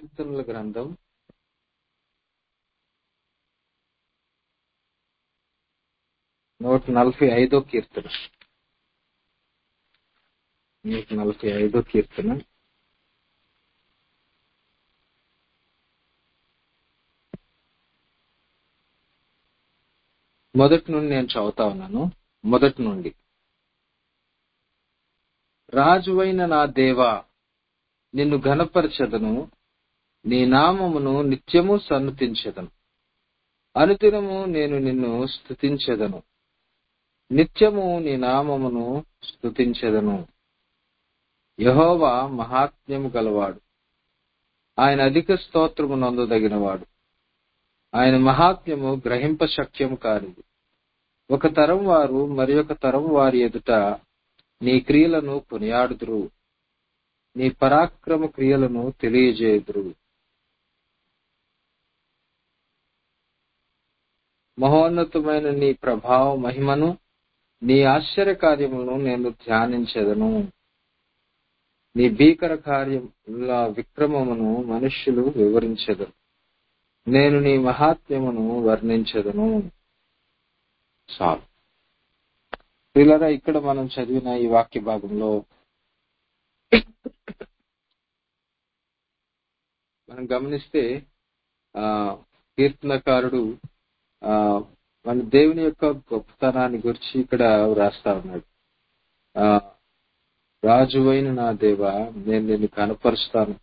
కీర్తనల గ్రంథం నూట నలభై ఐదో కీర్తన నూట నలభై ఐదో కీర్తన మొదటి నుండి నేను చదువుతా ఉన్నాను మొదటి నుండి రాజువైన నా దేవా నిన్ను ఘనపరచదను నీ నామమును నిత్యము సన్నతించదను అనుదినము నేను నిన్ను స్తుతించదను నిత్యము నీ నామమును స్తుతించదను యహోవా మహాత్మ్యము గలవాడు ఆయన అధిక స్తోత్రము నందదగినవాడు ఆయన మహాత్మ్యము గ్రహింప శక్యము కానిది ఒక తరం వారు మరి ఒక తరం వారి ఎదుట నీ క్రియలను కొనియాడుదురు నీ పరాక్రమ క్రియలను తెలియజేయుదురు మహోన్నతమైన నీ ప్రభావ మహిమను నీ ఆశ్చర్య కార్యములను నేను ధ్యానించదను నీ భీకర కార్యముల విక్రమమును మనుష్యులు వివరించదను నేను నీ మహాత్మ్యమును వర్ణించదను చాలు పిల్లరా ఇక్కడ మనం చదివిన ఈ వాక్య భాగంలో మనం గమనిస్తే ఆ కీర్తనకారుడు ఆ మన దేవుని యొక్క గొప్పతనాన్ని గురించి ఇక్కడ వ్రాస్తా ఉన్నాడు ఆ రాజువైన నా దేవ నేను నిన్ను కనపరుస్తాను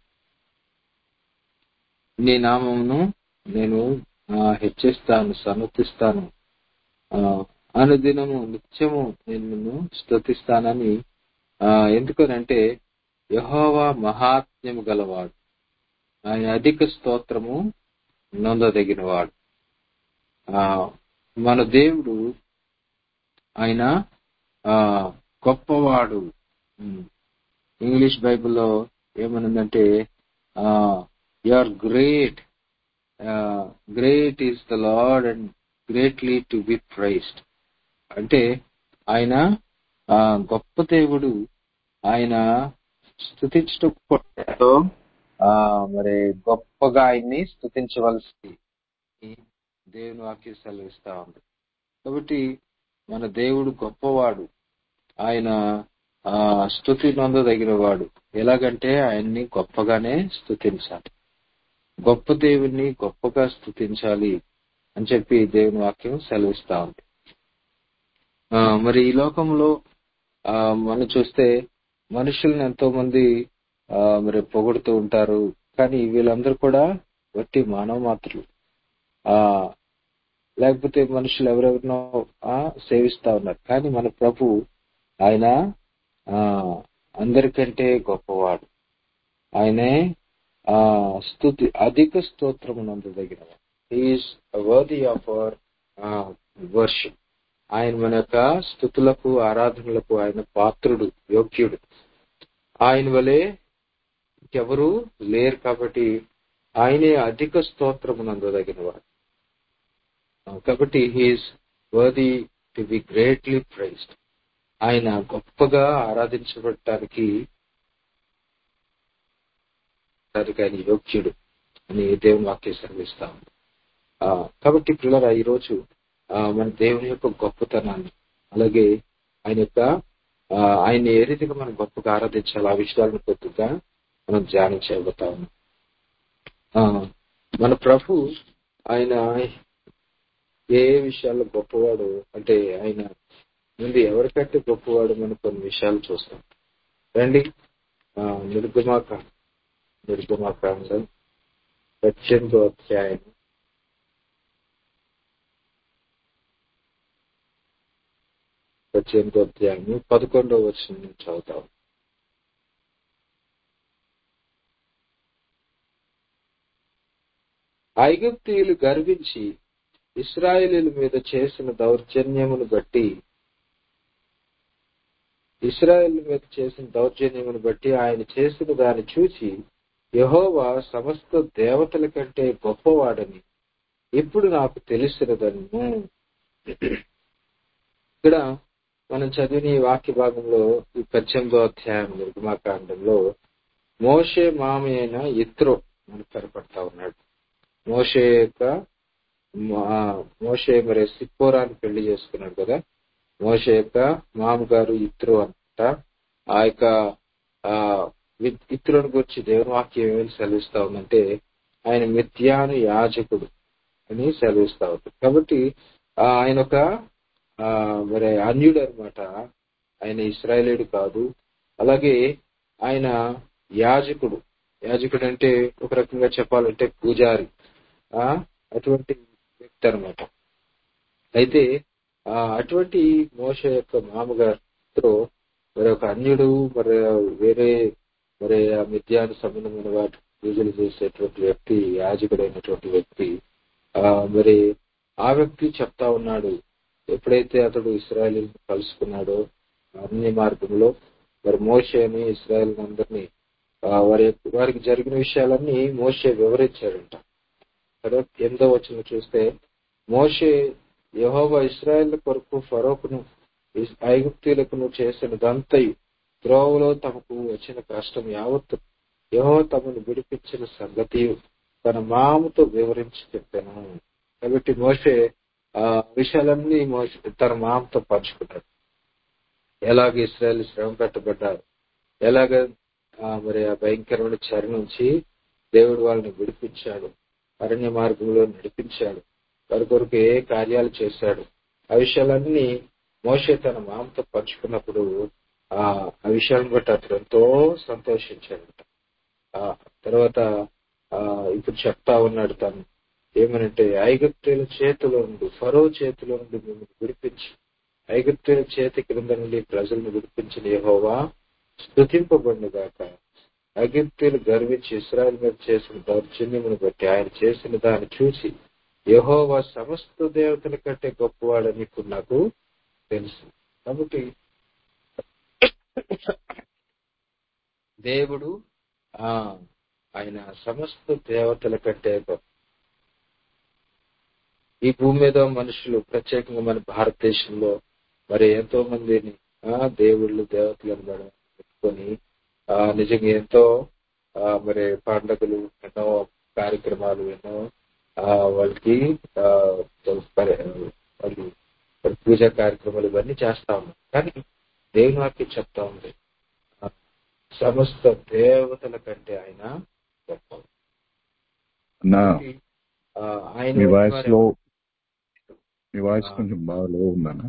నీ నామమును నేను హెచ్చిస్తాను సన్నతిస్తాను అనుదినము నిత్యము నేను నిన్ను స్తుతిస్తానని ఎందుకనంటే యహోవా మహాత్మ్యము గలవాడు ఆయన అధిక స్తోత్రము నొందదగినవాడు ఆ మన దేవుడు ఆయన ఆ గొప్పవాడు ఇంగ్లీష్ బైబిల్లో ఏమనుందంటే you are great great is the Lord and greatly to be praised అంటే ఆయన గొప్ప దేవుడు ఆయన స్థుతించడం మరి గొప్పగా ఆయన్ని స్థుతించవలసి దేవుని వాక్యం సెలవిస్తా ఉంది కాబట్టి మన దేవుడు గొప్పవాడు ఆయన ఆ స్థుతి నొందదగిన వాడు ఎలాగంటే ఆయన్ని గొప్పగానే స్థుతించాలి గొప్ప దేవుణ్ణి గొప్పగా స్థుతించాలి అని చెప్పి దేవుని వాక్యం సెలవిస్తా ఉంది మరి ఈ లోకంలో ఆ మనం చూస్తే మనుషులను ఎంతో మంది మరి పొగుడుతూ ఉంటారు కానీ వీళ్ళందరూ కూడా వట్టి మానవ మాత్రులు ఆ లేకపోతే మనుషులు ఎవరెవరినో సేవిస్తా ఉన్నారు కానీ మన ప్రభు ఆయన ఆ అందరికంటే గొప్పవాడు ఆయనే ఆ స్థుతి అధిక స్తోత్రము నందదగిన is worthy of our worship ఆయన మన యొక్క స్థుతులకు ఆరాధనలకు ఆయన పాత్రుడు యోగ్యుడు ఆయన వలె ఎవరు లేరు కాబట్టి ఆయనే అధిక స్తోత్రము నందదగిన వాడు కాబట్టి he is worthy to be greatly praised ఆయన గొప్పగా ఆరాధించబడటానికి ఆయన యోగ్యుడు అని దేవుని వాక్యం సెలవిస్తా ఉంది కాబట్టి పిల్లల ఈరోజు మన దేవుని యొక్క గొప్పతనాన్ని అలాగే ఆయన యొక్క ఆయన ఏ రీతిగా మనం గొప్పగా ఆరాధించాలి ఆ విషయాలను కొద్దిగా మనం ధ్యానం చేయబోతా ఉన్నాం మన ప్రభు ఆయన ఏ విషయాల్లో గొప్పవాడు అంటే ఆయన ముందు ఎవరికంటే గొప్పవాడు మనం కొన్ని విషయాలు చూస్తాం రండి నిర్గమాక నిర్గమాకాండం పద్దెనిమిదో అధ్యాయం పద్దెనిమిదో అధ్యాయం పదకొండవ వచ్చిన నుంచి చదువుతాం ఐగుప్తీయులు గర్వించి ఇస్రాయేలీల మీద చేసిన దౌర్జన్యమును బట్టి ఇస్రాయేల్ మీద చేసిన దౌర్జన్యమును బట్టి ఆయన చేసిన దాన్ని చూసి యహోవా సమస్త దేవతల కంటే గొప్పవాడని ఇప్పుడు నాకు తెలిసినదను ఇక్కడ మనం చదివిన ఈ వాక్య భాగంలో ఈ పద్దెనిమిదో అధ్యాయం నిర్గమాకాండంలో మోషే మామి అయిన ఇత్రో మనకు కనపడతా ఉన్నాడు మోషే యొక్క మా- మోషే మరి సిప్పోరాని పెళ్లి చేసుకున్నాడు కదా మోషే యొక్క మామగారు ఇత్రు అంట ఆ యొక్క ఆ వి- ఇత్రుని గురించి దేవుని వాక్యం ఏమని సెలవిస్తా ఉందంటే ఆయన మిథ్యాను యాజకుడు అని సెలవిస్తా ఉంది కాబట్టి ఆ, ఆయన ఒక ఆ, మరి అన్యుడు అనమాట ఆయన ఇస్రాయేలీడు కాదు అలాగే ఆయన యాజకుడు యాజకుడు అంటే ఒక రకంగా చెప్పాలంటే పూజారి ఆ అటువంటి వ్యక్తి అనమాట అయితే ఆ అటువంటి మోస యొక్క మామగారితో మరి ఒక అన్యుడు మరి వేరే మరి ఆ మిథ్యాను సంబంధమైన వాటి పూజలు చేసేటువంటి వ్యక్తి యాజకుడైనటువంటి వ్యక్తి ఆ మరి ఆ వ్యక్తి చెప్తా ఉన్నాడు ఎప్పుడైతే అతడు ఇస్రాయల్ కలుసుకున్నాడో అన్ని మార్గంలో మరి మోషేని ఇస్రాయల్ అందరినీ ఆ, వారి వారికి జరిగిన విషయాలన్నీ మోషే వివరించాడంట తర్వాత ఎందో వచ్చిన చూస్తే మోషే యెహోవా ఇస్రాయేల్ కొరకు ఫరోకును ఇస్- ఐగుప్తీయులకును చేసినదంతయు త్రోవలో తమకు వచ్చిన కష్టం యావత్తు యహో తమను విడిపించిన సంగతి తన మామతో వివరించి చెప్పాను కాబట్టి మోషే ఆ విషయాలన్నీ మోషే తన మామతో పంచుకున్నాడు ఎలాగ ఇస్రాయల్ శ్రమ పెట్టబడ్డారు ఎలాగ ఆ, మరి ఆ భయంకరమైన చరి నుంచి దేవుడు వాళ్ళని విడిపించాడు అరణ్య మార్గంలో నడిపించాడు వారి కొరకు ఏ కార్యాలు చేశాడు ఆ విషయాలన్నీ మోషే తన మామతో పంచుకున్నప్పుడు ఆ ఆ విషయాలను బట్టి అతడు ఎంతో సంతోషించాడంట ఆ తర్వాత ఆ ఇప్పుడు చెప్తా ఉన్నాడు తను ఏమనంటే ఐగుప్తుల చేతిలో నుండి ఫరో చేతిలో నుండి మిమ్మల్ని విడిపించి ఐగుప్తుల చేతి క్రింద నుండి ప్రజలను విడిపించిన యెహోవా స్థుతింపబడిన గాక ఐగుప్తులు గర్వించి ఇస్రాయల్ మీద చేసిన దౌర్జన్యమును బట్టి ఆయన చేసిన దాన్ని చూసి యెహోవా సమస్త దేవతల కంటే గొప్పవాడని ఇప్పుడు నాకు తెలుసు కాబట్టి దేవుడు ఆ ఆయన సమస్త దేవతల కంటే గొప్ప ఈ భూమి మీద మనుషులు ప్రత్యేకంగా మన భారతదేశంలో మరి ఎంతో మందిని ఆ దేవుళ్ళు దేవతలను మనం పెట్టుకొని ఆ నిజంగా ఎంతో ఆ మరి పండుగలు ఎన్నో కార్యక్రమాలు ఎన్నో ఆ వాళ్ళకి ఆ పరి- వాళ్ళు మరి పూజా కార్యక్రమాలు ఇవన్నీ చేస్తా ఉన్నాం కానీ దేవుని వాక్యం చెప్తా ఉంది ఆ, సమస్త దేవతల కంటే ఆయన గొప్ప నా ఆ, ఆయన మీ వంటి వాయిస్ వారు లో మీ వాయిస్ కొంచెం బాగా లో ఉందన్న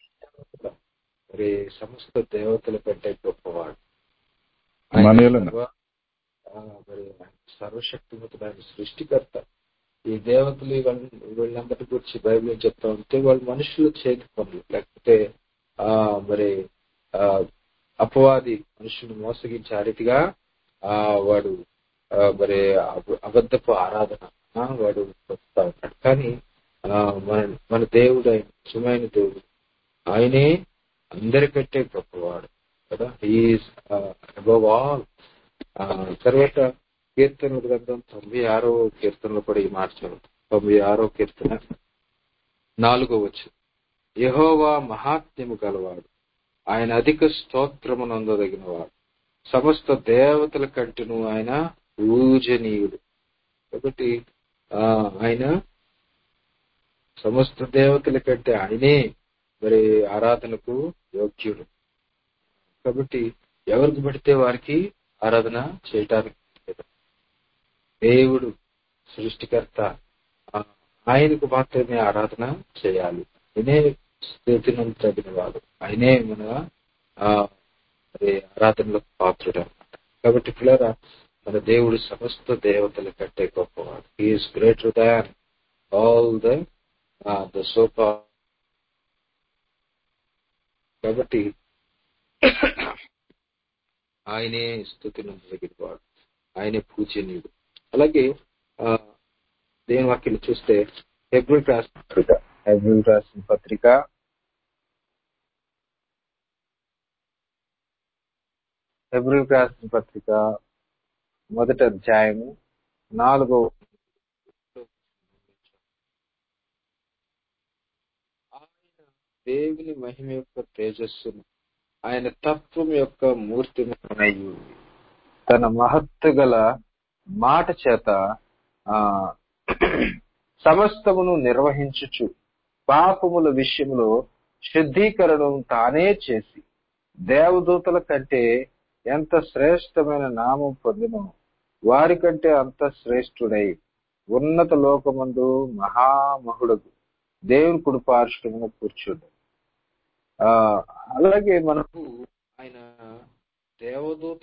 మరి సమస్త దేవతల కంటే గొప్పవాడు మనీయులన్న. సర్వ- ఆ, మరి ఆయన సర్వశక్తిమంతుడు ఆయన సృష్టికర్త ఈ దేవతలు వీళ్ళ- వీళ్ళందరి గురించి బైబిల్ ఏం చెప్తా ఉంటే వాళ్ళు మనుషుల చేతి పనులు లేకపోతే ఆ మరి ఆ అపవాది మనుషుని మోసగించే ఆ రీతిగా ఆ వాడు ఆ, మరి అబ- అబద్ధపు ఆరాధన ఆ, వాడు వస్తా ఉన్నాడు కానీ ఆ, మన మన దేవుడు ఆయన నిజమైన దేవుడు ఆయనే అందరికంటే గొప్పవాడు కదా ఈజ్ అబవ్ ఆల్ తర్వాత కీర్తన గ్రంథం తొంభై ఆరో కీర్తనలో కూడా ఈ మాట చదువుతాం తొంభై ఆరో కీర్తన నాలుగో వచ్చు యహోవా మహాత్మ్యము గలవాడు ఆయన అధిక స్తోత్రము నందదగినవాడు సమస్త దేవతల కంటేను ఆయన పూజనీయుడు కాబట్టి ఆ, ఆయన సమస్త దేవతల కంటే ఆయనే మరి ఆరాధనకు యోగ్యుడు కాబట్టి ఎవరికి పడితే వారికి ఆరాధన చేయటానికి లేదు. దేవుడు సృష్టికర్త ఆ, ఆయనకు మాత్రమే ఆరాధన చేయాలి ఆయనే స్థితిని తగిన వాడు ఆయనే మన ఆ, మరి ఆరాధనలకు పాత్రుడు అన్నమాట కాబట్టి పిల్లరా మన దేవుడు సమస్త దేవతల కంటే గొప్పవాడు is greater than all the the సోపా కాబట్టి ఆయనే స్థుతి వాడు ఆయనే పూజనీయుడు అలాగే ఆ, దేని వాక్యం చూస్తే హెబ్రిల్ రాసిన పత్రిక హెబ్రిల్ రాసిన పత్రిక హెబ్రిల్ రాసిన పత్రిక మొదటి అధ్యాయము నాలుగో ఆయన దేవుని మహిమ యొక్క తేజస్సును ఆయన తత్వం యొక్క మూర్తిమయు తన మహత్తు గల మాట చేత ఆ సమస్తమును నిర్వహించుచు పాపముల విషయంలో శుద్ధీకరణం తానే చేసి దేవదూతల కంటే ఎంత శ్రేష్టమైన నామం పొందినో వారి కంటే అంత శ్రేష్ఠుడై ఉన్నత లోకమందు మహామహుడకు దేవుని కుడి పార్శ్వమున కూర్చుండు ఆ అలాగే మనకు ఆయన దేవదూత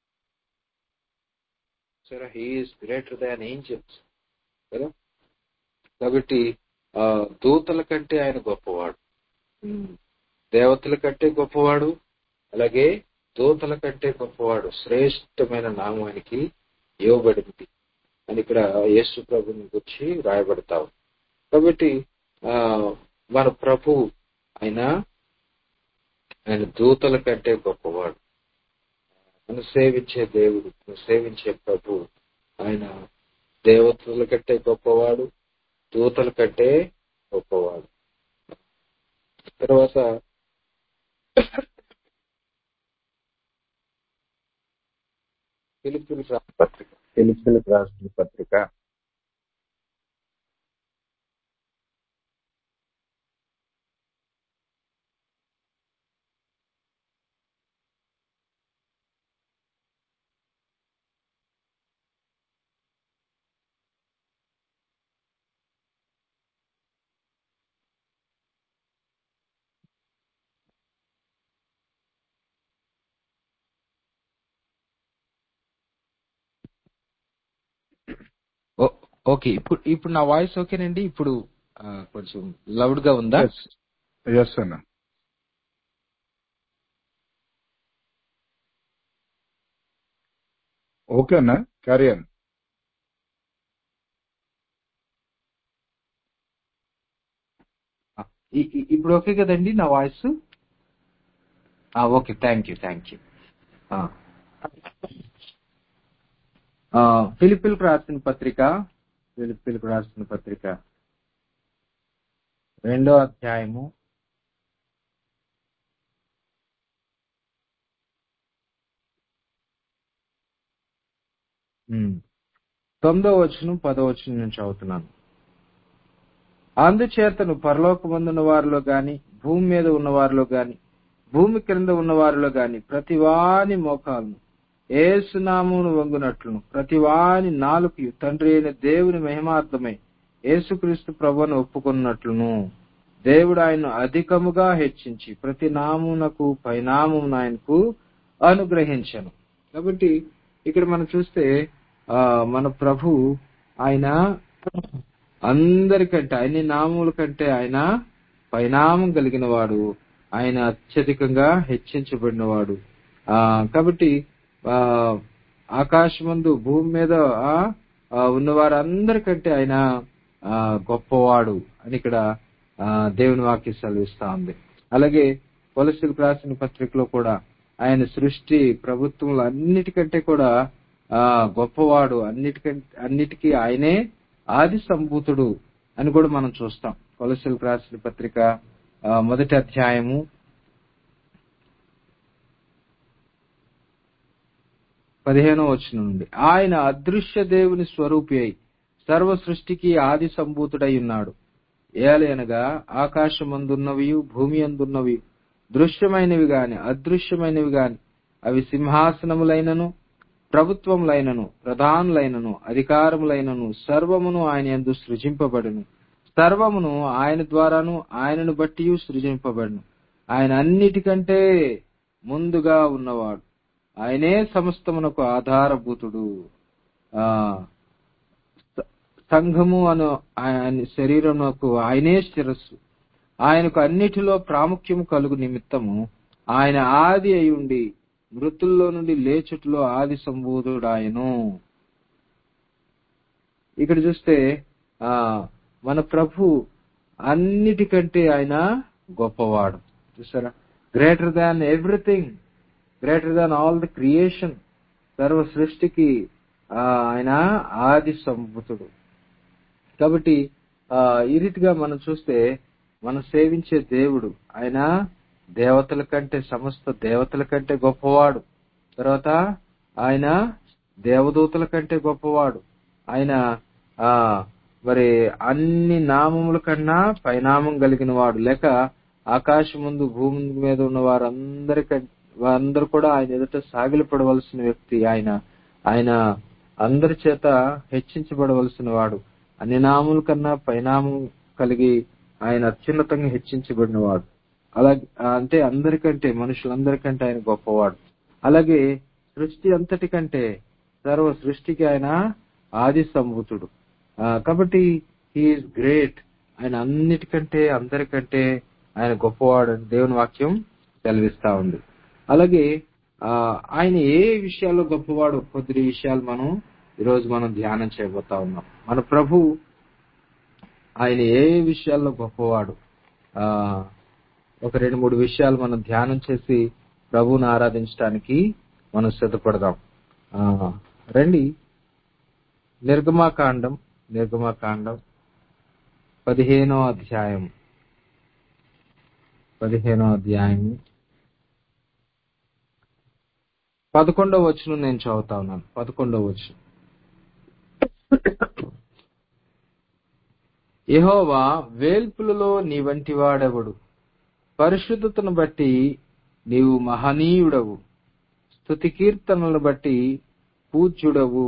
సరే హీఈస్ గ్రేటర్ దాన్ ఏంజల్స్ కదా కాబట్టి ఆ దూతల కంటే ఆయన గొప్పవాడు ఉమ్, దేవతల కంటే గొప్పవాడు అలాగే దూతల కంటే గొప్పవాడు శ్రేష్టమైన నామానికి ఇవ్వబడింది అని ఇక్కడ యేసు ప్రభుని గురించి రాయబడతావు కాబట్టి ఆ మన ప్రభు ఆయన ఆయన దూతల కంటే గొప్పవాడు మనం సేవించే దేవుడు మనం సేవించే ప్రభు ఆయన దేవతల కంటే గొప్పవాడు దూతల కంటే గొప్పవాడు తర్వాత ఫిలిపిలకు రాసిన పత్రిక ఫిలిపిలకు రాసిన పత్రిక ఓ- ఓకే ఇప్పుడు ఇప్పుడు నా వాయిస్ ఓకేనండి ఇప్పుడు ఆ, కొంచెం లౌడ్ గా ఉందా ఎస్ ఎస్ అన్న ఓకే అన్న క్యారీ అన్ ఆ, ఇ- ఇ- ఇప్పుడు ఓకే కదండి నా voice okay thank you thank you ఫిలిపిలకు రాసిన పత్రిక ఫిలిపిలకు రాసిన పత్రిక రెండో అధ్యాయము ఉమ్, తొమ్మిదో వచనం పదో వచనం నుంచి చదువుతున్నాను అందుచేతను పరలోకమందున్న వారిలో గాని భూమి మీద ఉన్న వారిలో గాని భూమి క్రింద ఉన్న వారిలో గాని ప్రతి వాని మోకాలను ఏసునామును వంగునట్లును ప్రతి వాని నాలుగు తండ్రి అయిన దేవుని మహిమార్థమై యేసుక్రీస్తు ప్రభువును ఒప్పుకున్నట్లును దేవుడు ఆయన్ను అధికముగా హెచ్చించి ప్రతి నామునకు పైనామమును ఆయనకు అనుగ్రహించను కాబట్టి ఇక్కడ మనం చూస్తే ఆ మన ప్రభు ఆయన అందరికంటే అన్ని నామముల కంటే ఆయన పరిణామం కలిగిన వాడు ఆయన అత్యధికంగా హెచ్చించబడినవాడు ఆ కాబట్టి ఆ ఆకాశమందు భూమి మీద ఆ, ఆ, ఉన్న వారందరికంటే ఆయన ఆ, గొప్పవాడు అని ఇక్కడ ఆ, దేవుని వాక్యం సెలవిస్తా ఉంది అలాగే పొలసిలకు రాసిన పత్రికలో కూడా ఆయన సృష్టి ప్రభుత్వములు అన్నిటికంటే కూడా ఆ గొప్పవాడు అన్నిటికంటే అన్నిటికీ ఆయనే ఆది సంభూతుడు అని కూడా మనం చూస్తాం కొలసలకు రాసిన పత్రిక ఆ, మొదటి అధ్యాయము పదిహేనో వచనం నుండి ఆయన అదృశ్య దేవుని స్వరూపి అయి సర్వ సృష్టికి ఆది సంభూతుడై ఉన్నాడు ఏలయనగా ఆకాశమందున్నవి భూమి అందున్నవి దృశ్యమైనవి గాని అదృశ్యమైనవి గాని అవి సింహాసనములైనను ప్రభుత్వములైనను ప్రధానులైనను అధికారములైనను సర్వమును ఆయన యందు సృజింపబడును సర్వమును ఆయన ద్వారాను ఆయనను బట్టి సృజింపబడును ఆయన అన్నిటికంటే ముందుగా ఉన్నవాడు ఆయనే సమస్తమునకు ఆధారభూతుడు ఆ స- సంఘము అను ఆయన శరీరమునకు ఆయనే శిరస్సు ఆయనకు అన్నిటిలో ప్రాముఖ్యము కలుగు నిమిత్తము ఆయన ఆది అయి ఉండి మృతుల్లో నుండి లేచుట్లో ఆది సంబూధుడు ఆయను ఇక్కడ చూస్తే ఆ మన ప్రభు అన్నిటికంటే ఆయన గొప్పవాడు చూసారా greater than everything greater than all the creation సర్వ సృష్టికి ఆ, ఆయన ఆది సంభూతుడు కాబట్టి ఆ ఈ రీతిగా మనం చూస్తే మనం సేవించే దేవుడు ఆయన దేవతల కంటే సమస్త దేవతల కంటే గొప్పవాడు తర్వాత ఆయన దేవదూతల కంటే గొప్పవాడు ఆయన ఆ మరి అన్ని నామముల కన్నా పైనామం కలిగిన వాడు లేక ఆకాశం ముందు భూమి మీద ఉన్న వారందరికంటే వారందరూ కూడా ఆయన ఎదుట సాగిలపడవలసిన వ్యక్తి ఆయన ఆయన అందరి చేత హెచ్చించబడవలసిన వాడు అన్ని నాముల కన్నా పైనామం కలిగి ఆయన అత్యున్నతంగా హెచ్చించబడిన వాడు అలాగే అంటే అందరికంటే మనుషులందరికంటే ఆయన గొప్పవాడు అలాగే సృష్టి అంతటికంటే సర్వ సృష్టికి ఆయన ఆది సంభూతుడు ఆ, కాబట్టి హీఈస్ గ్రేట్ ఆయన అన్నిటికంటే అందరికంటే ఆయన గొప్పవాడు అని దేవుని వాక్యం సెలవిస్తా ఉంది అలాగే ఆ, ఆయన ఏ విషయాల్లో గొప్పవాడు కొద్ది విషయాలు మనం ఈరోజు మనం ధ్యానం చేయబోతా ఉన్నాం మన ప్రభు ఆయన ఏ విషయాల్లో గొప్పవాడు ఆ ఒక రెండు మూడు విషయాలు మనం ధ్యానం చేసి ప్రభువుని ఆరాధించడానికి మనం సిద్ధపడదాం ఆ, రండి నిర్గమాకాండం నిర్గమాకాండం పదిహేనో అధ్యాయం పదిహేనో అధ్యాయం పదకొండవ వచనం నేను చదువుతా ఉన్నాను పదకొండవ వచనం యెహోవా వేల్పులలో నీ వంటి వాడెవడు పరిశుద్ధతను బట్టి నీవు మహనీయుడవు స్తుతి కీర్తనలను బట్టి పూజ్యుడవు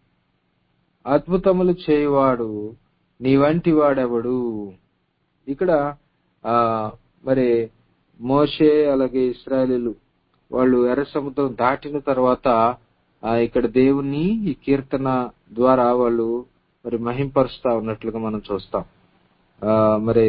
అద్భుతములు చేయువాడు నీ వంటి వాడెవడు ఇక్కడ ఆ మరి మోషే అలాగే ఇస్రాయలీలు వాళ్ళు ఎర్ర సముద్రం దాటిన తర్వాత ఆ ఇక్కడ దేవుణ్ణి ఈ కీర్తన ద్వారా వాళ్ళు మరి మహింపరుస్తా ఉన్నట్లుగా మనం చూస్తాం ఆ మరి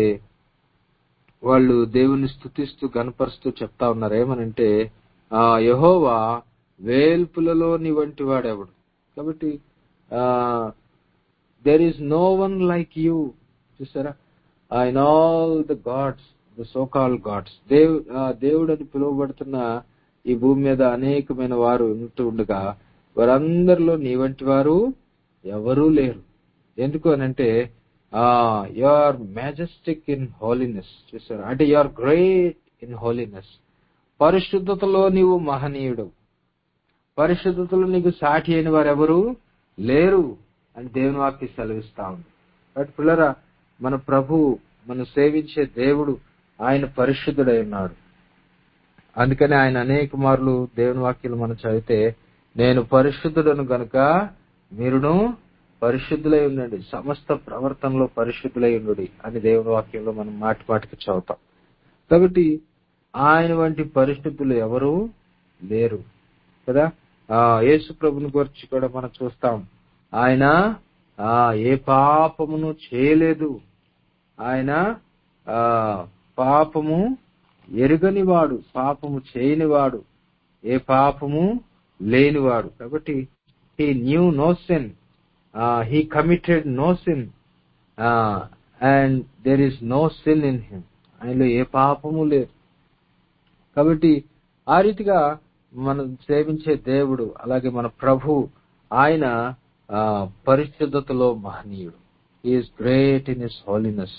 వాళ్ళు దేవుని స్థుతిస్తూ గనపరుస్తూ చెప్తా ఉన్నారు ఏమనంటే ఆ యహోవా వేల్పులలో నీ వంటి వాడెవడు కాబట్టి ఆ there is no one like you చూసారా in all the gods the so called gods దేవ్ ఆ, దేవుడు అని పిలువబడుతున్న ఈ భూమి మీద అనేకమైన వారు ఉంటూ ఉండగా వారందరిలో నీ వంటి వారు ఎవరూ లేరు ఎందుకు అనంటే you are majestic in holiness చూసారు అంటే you are great in holiness పరిశుద్ధతలో నీవు మహనీయుడు పరిశుద్ధతలో నీకు సాటి అయిన వారు ఎవరు లేరు అని దేవుని వాక్య సెలవిస్తా ఉంది కాబట్టి పిల్లరా మన ప్రభు మనం సేవించే దేవుడు ఆయన పరిశుద్ధుడై ఉన్నాడు అందుకని ఆయన అనేక మార్లు దేవుని వాక్యాలు మనం చదివితే నేను పరిశుద్ధుడను గనుక మీరును పరిశుద్ధులై ఉండండి సమస్త ప్రవర్తనలో పరిశుద్ధులై ఉండు అని దేవుని వాక్యంలో మనం మాటి మాటికి చదువుతాం కాబట్టి ఆయన వంటి పరిశుద్ధులు ఎవరు లేరు కదా ఆ యేసు ప్రభుని గురించి కూడా మనం చూస్తాం ఆయన ఆ ఏ పాపమును చేయలేదు ఆయన ఆ పాపము ఎరుగనివాడు పాపము చేయనివాడు ఏ పాపము లేనివాడు కాబట్టి he knew no sin he committed no sin and there is no sin in him ఆయనలో ఏ పాపము లేదు కాబట్టి ఆ రీతిగా మనం సేవించే దేవుడు అలాగే మన ప్రభు ఆయన ఆ, పరిశుద్ధతలో మహనీయుడు is great in his holiness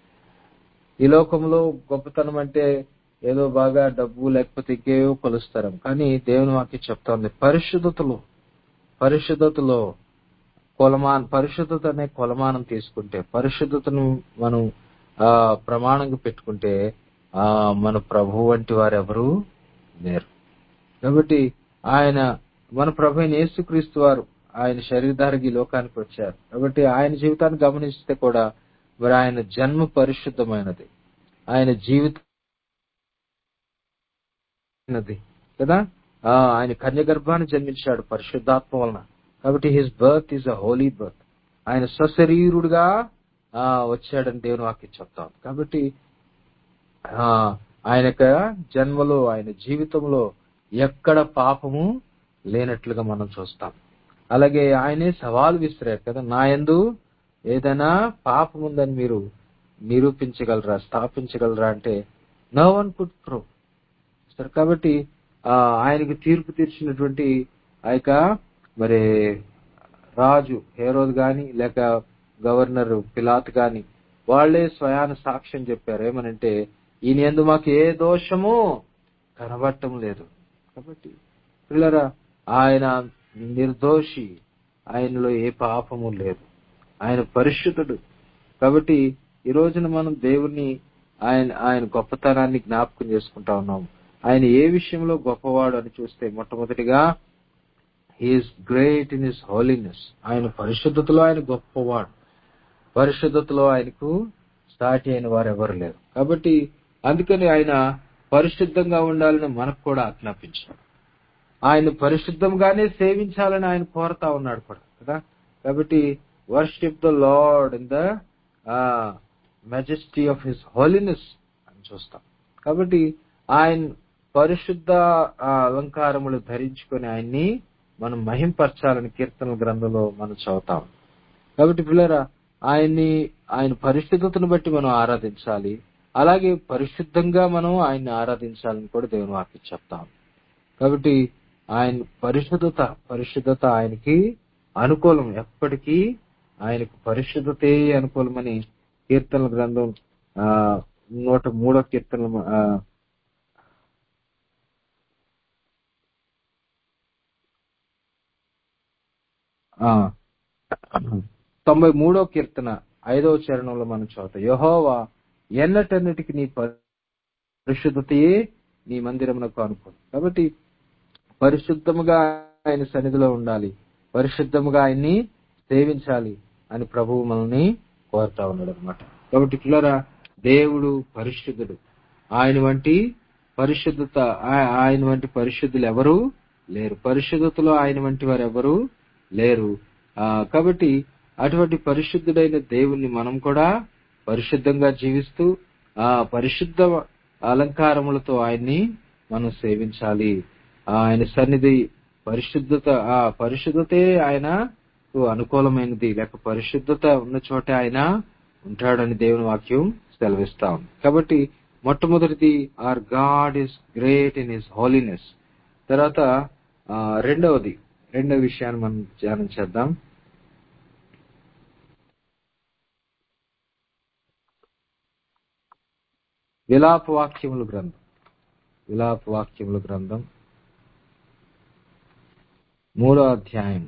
ఈ లోకంలో గొప్పతనం అంటే ఏదో బాగా డబ్బు లేకపోతే ఇంకేవో కొలుస్తారు కానీ దేవుని వాక్యం చెప్తోంది పరిశుద్ధతలో పరిశుద్ధతలో కొలమాన్ పరిశుద్ధత అనే కొలమానం తీసుకుంటే పరిశుద్ధతను మనం ఆ ప్రమాణంగా పెట్టుకుంటే ఆ మన ప్రభు వంటి వారు ఎవరు లేరు కాబట్టి ఆయన మన ప్రభు అయిన యేసుక్రీస్తు వారు ఆయన శరీరధారికి ఈ లోకానికి వచ్చారు కాబట్టి ఆయన జీవితాన్ని గమనిస్తే కూడా మరి ఆయన జన్మ పరిశుద్ధమైనది ఆయన జీవితం కదా ఆ, ఆయన కన్య గర్భాన్ని జన్మించాడు పరిశుద్ధాత్మ వలన కాబట్టి his birth is a holy birth ఆయన స్వశరీరుడుగా ఆ, వచ్చాడని దేవుని వాక్యం చెప్తాం కాబట్టి ఆ, ఆయన యొక్క జన్మలో ఆయన జీవితంలో ఎక్కడ పాపము లేనట్లుగా మనం చూస్తాం అలాగే ఆయనే సవాల్ విసిరారు కదా నా యందు ఏదైనా పాపం ఉందని మీరు నిరూపించగలరా స్థాపించగలరా అంటే నో వన్ కుడ్ ప్రూవ్ సరే కాబట్టి ఆ, ఆయనకి తీర్పు తీర్చినటువంటి ఆ యొక్క మరి రాజు హేరోద్ గాని లేక గవర్నర్ పిలాత్ గాని వాళ్లే స్వయాన సాక్ష్యం చెప్పారు ఏమనంటే ఈయన ఎందు మాకు ఏ దోషము కనబడటం లేదు కాబట్టి పిల్లరా ఆయన నిర్దోషి ఆయనలో ఏ పాపము లేదు ఆయన పరిశుద్ధుడు కాబట్టి ఈ రోజున మనం దేవుణ్ణి ఆయన ఆయన గొప్పతనాన్ని జ్ఞాపకం చేసుకుంటా ఉన్నాం ఆయన ఏ విషయంలో గొప్పవాడు అని చూస్తే మొట్టమొదటిగా he is great in his holiness ఆయన పరిశుద్ధతలో ఆయన గొప్పవాడు పరిశుద్ధతలో ఆయనకు సాటి అయిన వారు ఎవరు లేరు కాబట్టి అందుకని ఆయన పరిశుద్ధంగా ఉండాలని మనకు కూడా ఆజ్ఞాపించాడు ఆయన పరిశుద్ధంగానే సేవించాలని ఆయన కోరుతా ఉన్నాడు కూడా కదా కాబట్టి worship the lord in the majesty of his holiness అని చూస్తాం కాబట్టి ఆయన పరిశుద్ధ ఆ, అలంకారములు ధరించుకొని ఆయన్ని మనం మహింపరచాలని కీర్తన గ్రంథంలో మనం చదువుతాం కాబట్టి పిల్లరా ఆయన్ని ఆయన పరిశుద్ధతను బట్టి మనం ఆరాధించాలి అలాగే పరిశుద్ధంగా మనం ఆయన్ని ఆరాధించాలని కూడా దేవుని వాక్యం చెప్తాం కాబట్టి ఆయన పరిశుద్ధత పరిశుద్ధత ఆయనకి అనుకూలం ఎప్పటికీ ఆయనకు పరిశుద్ధతే అనుకూలమని కీర్తనల గ్రంథం ఆ నూట మూడో కీర్తన ఆ, ఆ, తొంభై మూడో కీర్తన ఐదవ చరణంలో మనం చదువుతాం యహోవా ఎన్నటన్నిటికి నీ పరిశుద్ధతయే నీ మందిరమునకు అనుకోను కాబట్టి పరిశుద్ధముగా ఆయన సన్నిధిలో ఉండాలి పరిశుద్ధముగా ఆయన్ని సేవించాలి అని ప్రభువు మనల్ని కోరుతా ఉన్నాడు అనమాట కాబట్టి పిల్లరా దేవుడు పరిశుద్ధుడు ఆయన వంటి పరిశుద్ధత ఆ- ఆయన వంటి పరిశుద్ధులు ఎవరు లేరు పరిశుద్ధతలో ఆయన వంటి వారు ఎవరు లేరు ఆ, కాబట్టి అటువంటి పరిశుద్ధుడైన దేవుణ్ణి మనం కూడా పరిశుద్ధంగా జీవిస్తూ ఆ పరిశుద్ధ అలంకారములతో ఆయన్ని మనం సేవించాలి ఆ, ఆయన సన్నిధి పరిశుద్ధత ఆ పరిశుద్ధతే ఆయనకు అనుకూలమైనది లేక పరిశుద్ధత ఉన్న చోట ఆయన ఉంటాడని దేవుని వాక్యం సెలవిస్తాం కాబట్టి మొట్టమొదటిది our God is great in his holiness తర్వాత ఆ, రెండవది రెండవ విషయాన్ని మనం ధ్యానం చేద్దాం విలాప వాక్యముల గ్రంథం విలాప వాక్యముల గ్రంథం మూడో అధ్యాయం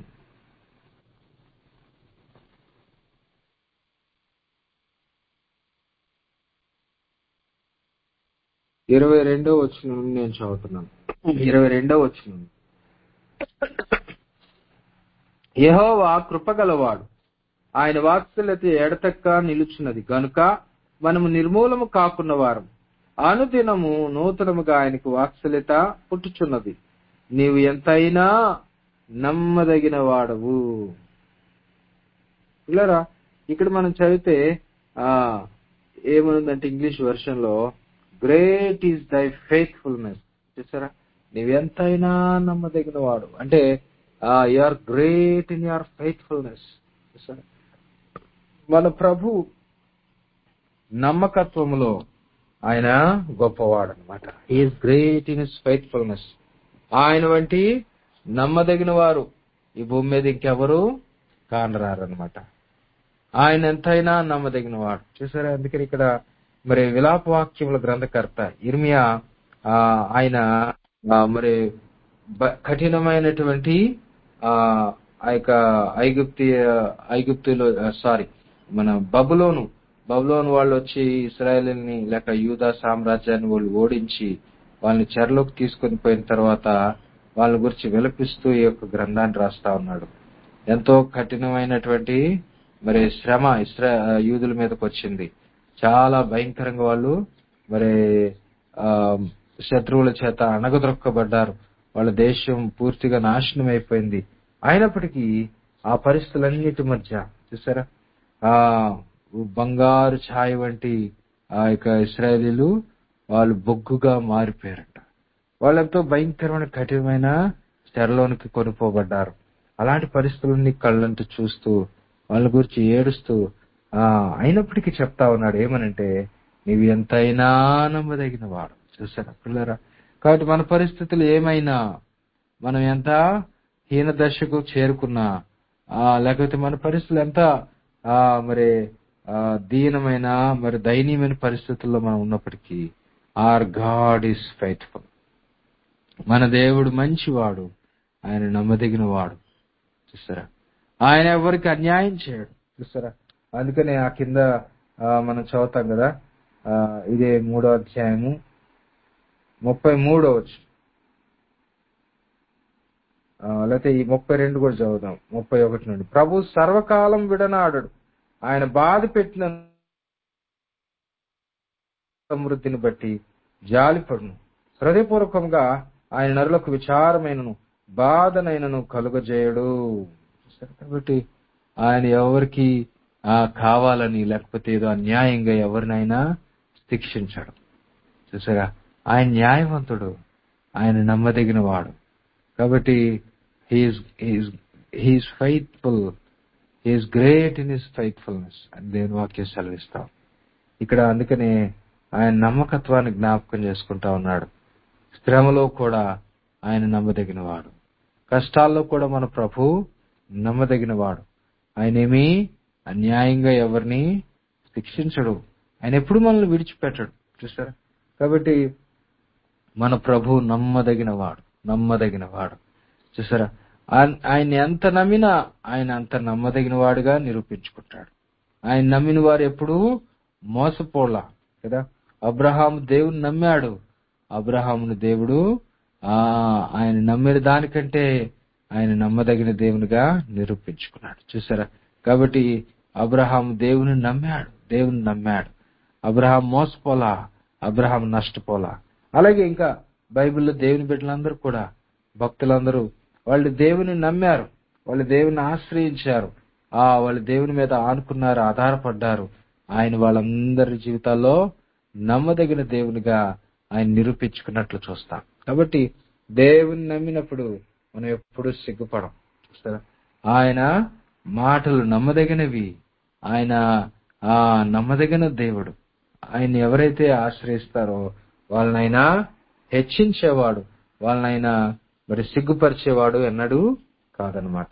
ఇరవై రెండో వచ్చిన నుండి నేను చదువుతున్నాను ఇరవై రెండో వచ్చిన నుండి. యెహోవా కృపగలవాడు ఆయన వాత్సల్యత ఎడతెక్క నిలుచున్నది గనుక మనము నిర్మూలము కాకున్న వారం అనుదినము నూతనముగా ఆయనకు వాత్సల్యత పుట్టుచున్నది నీవు ఎంతైనా నమ్మదగిన వాడవు పిల్లరా ఇక్కడ మనం చదివితే ఆ ఏమనుందంటే ఇంగ్లీష్ వెర్షన్ లో గ్రేట్ ఈస్ దై ఫెయిత్ఫుల్నెస్ చూసారా నీవెంతైనా నమ్మదగిన వాడు అంటే you are great in your faithfulness చూసారా మన ప్రభు నమ్మకత్వములో ఆయన గొప్పవాడు అనమాట is great in his faithfulness ఆయన వంటి నమ్మదగిన వారు ఈ భూమి మీద ఇంకెవరు కానరారనమాట ఆయన ఎంతైనా నమ్మదగిన వాడు చూసారా అందుకని ఇక్కడ మరి విలాప వాక్యముల గ్రంథకర్త ఇర్మియా ఆ, ఆయన ఆ, మరి బ- కఠినమైనటువంటి ఆ ఆ యొక్క ఐగుప్తి ఐగుప్తులో సారీ మన బబులోను బబులోను వాళ్ళు వచ్చి ఇస్రాయేల్ని లేక యూదా సామ్రాజ్యాన్ని వాళ్ళు ఓడించి వాళ్ళని చెరలోకి తీసుకొని పోయిన తర్వాత వాళ్ళ గురించి విలపిస్తూ ఈ యొక్క గ్రంథాన్ని రాస్తా ఉన్నాడు ఎంతో కఠినమైనటువంటి మరి శ్రమ ఇస్రా యూదుల మీదకి వచ్చింది చాలా భయంకరంగా వాళ్ళు మరి ఆ శత్రువుల చేత అణగదొక్కబడ్డారు వాళ్ళ దేశం పూర్తిగా నాశనం అయిపోయింది అయినప్పటికీ ఆ పరిస్థితులన్నిటి మధ్య చూసారా ఆ బంగారు ఛాయ వంటి ఆ యొక్క ఇస్రాయేలీలు వాళ్ళు బొగ్గుగా మారిపోయారట వాళ్ళు ఎంతో భయంకరమైన కఠినమైన చెరలోనికి కొనుక్కోబడ్డారు అలాంటి పరిస్థితులన్నీ కళ్ళంటూ చూస్తూ వాళ్ళ గురించి ఏడుస్తూ ఆ అయినప్పటికీ చెప్తా ఉన్నాడు ఏమనంటే నీవు ఎంతైనా నమ్మదగిన వాడు చూసారా పిల్లరా కాబట్టి మన పరిస్థితులు ఏమైనా మనం ఎంత హీన దశకు చేరుకున్నా ఆ లేకపోతే మన పరిస్థితులు ఎంత ఆ మరి ఆ దీనమైన మరి దయనీయమైన పరిస్థితుల్లో మనం ఉన్నప్పటికీ ఆర్ గాడ్ ఈస్ ఫైట్ఫుల్ మన దేవుడు మంచివాడు ఆయన నమ్మదగిన వాడు చూసారా ఆయన ఎవరికి అన్యాయం చేయడు చూసారా అందుకనే ఆ కింద ఆ, మనం చదువుతాం కదా ఆ, ఇదే మూడో అధ్యాయము ముప్పై మూడో వచ్చు లేకపోతే ఈ ముప్పై రెండు కూడా చదువుదాం ముప్పై ఒకటి నుండి ప్రభు సర్వకాలం విడనాడడు ఆయన బాధ పెట్టిన సమృద్ధిని బట్టి జాలిపడును హృదయపూర్వకంగా ఆయన నరులకు విచారమైనను బాధనైనను కలుగజేయడు సరే కాబట్టి ఆయన ఎవరికి ఆ, కావాలని లేకపోతే ఏదో అన్యాయంగా ఎవరినైనా శిక్షించడు చూసారా ఆయన న్యాయవంతుడు ఆయన నమ్మదగిన వాడు కాబట్టి he is faithful he is great in his faithfulness అని దేవుని వాక్యం సెలవిస్తాం ఇక్కడ అందుకనే ఆయన నమ్మకత్వాన్ని జ్ఞాపకం చేసుకుంటా ఉన్నాడు శ్రమలో కూడా ఆయన నమ్మదగిన వాడు కష్టాల్లో కూడా మన ప్రభు నమ్మదగిన వాడు ఆయన ఏమీ అన్యాయంగా ఎవరిని శిక్షించడు ఆయన ఎప్పుడు మనల్ని విడిచిపెట్టడు చూసారా కాబట్టి మన ప్రభు నమ్మదగిన వాడు నమ్మదగిన వాడు చూసారా ఆన్- ఆయన ఎంత నమ్మినా ఆయన అంత నమ్మదగిన వాడుగా నిరూపించుకుంటాడు ఆయన నమ్మిన వారు ఎప్పుడూ మోసపోలా కదా అబ్రహాం దేవుని నమ్మాడు అబ్రహామును దేవుడు ఆ ఆయన నమ్మిన దానికంటే ఆయన నమ్మదగిన దేవునిగా నిరూపించుకున్నాడు చూసారా కాబట్టి అబ్రహాం దేవుని నమ్మాడు దేవుని నమ్మాడు అబ్రహాం మోసపోలా అబ్రహాం నష్టపోలా అలాగే ఇంకా బైబిల్లో దేవుని బిడ్డలందరూ కూడా భక్తులందరూ వాళ్ళు దేవుని నమ్మారు వాళ్ళు దేవుని ఆశ్రయించారు ఆ వాళ్ళు దేవుని మీద ఆనుకున్నారు ఆధారపడ్డారు ఆయన వాళ్ళందరి జీవితాల్లో నమ్మదగిన దేవునిగా ఆయన నిరూపించుకున్నట్లు చూస్తాం కాబట్టి దేవుని నమ్మినప్పుడు మనం ఎప్పుడు సిగ్గుపడం చూస్తారా ఆయన మాటలు నమ్మదగినవి ఆయన ఆ నమ్మదగిన దేవుడు ఆయన ఎవరైతే ఆశ్రయిస్తారో వాళ్ళనైనా హెచ్చించేవాడు వాళ్ళనైనా మరి సిగ్గుపరిచేవాడు ఎన్నడూ కాదనమాట